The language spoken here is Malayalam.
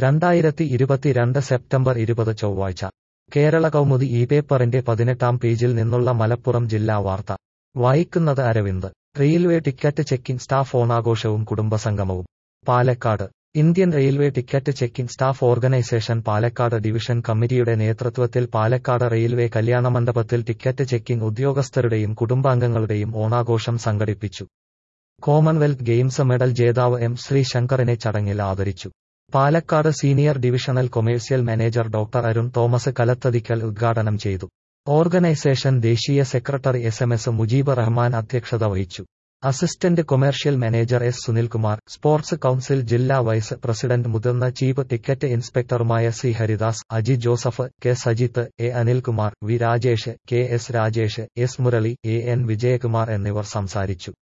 രണ്ടായിരത്തി ഇരുപത്തിരണ്ട് സെപ്റ്റംബർ ഇരുപത് ചൊവ്വാഴ്ച കേരള കൗമുദി ഈ പേപ്പറിന്റെ പതിനെട്ടാം പേജിൽ നിന്നുള്ള മലപ്പുറം ജില്ലാ വാർത്ത വായിക്കുന്നത് Aravind railway ticket checking staff ഓണാഘോഷവും കുടുംബസംഗമവും Palakkad Indian railway ticket checking staff organisation Palakkad division കമ്മിറ്റിയുടെ നേതൃത്വത്തിൽ പാലക്കാട് റെയിൽവേ കല്യാണമണ്ഡപത്തിൽ ടിക്കറ്റ് ചെക്കിംഗ് ഉദ്യോഗസ്ഥരുടെയും കുടുംബാംഗങ്ങളുടെയും ഓണാഘോഷം സംഘടിപ്പിച്ചു കോമൺവെൽത്ത് ഗെയിംസ് മെഡൽ ജേതാവ് എം ശ്രീശങ്കറിനെ ചടങ്ങിൽ ആദരിച്ചു Palakkad senior divisional commercial manager doctor Arun Thomas Kalathathikkal ഉദ്ഘാടനം ചെയ്തു ഓർഗനൈസേഷൻ ദേശീയ secretary S M S Mujeeb Rahman അധ്യക്ഷത വഹിച്ചു assistant commercial manager S Sunilkumar sports council ജില്ലാ വൈസ് പ്രസിഡന്റ് മുതിർന്ന ചീഫ് ടിക്കറ്റ് ഇൻസ്പെക്ടറുമായ C Haridas Aji Joseph K Sajith A Anilkumar V Rajesh K S Rajesh S Murali A N Vijayakumar എന്നിവർ സംസാരിച്ചു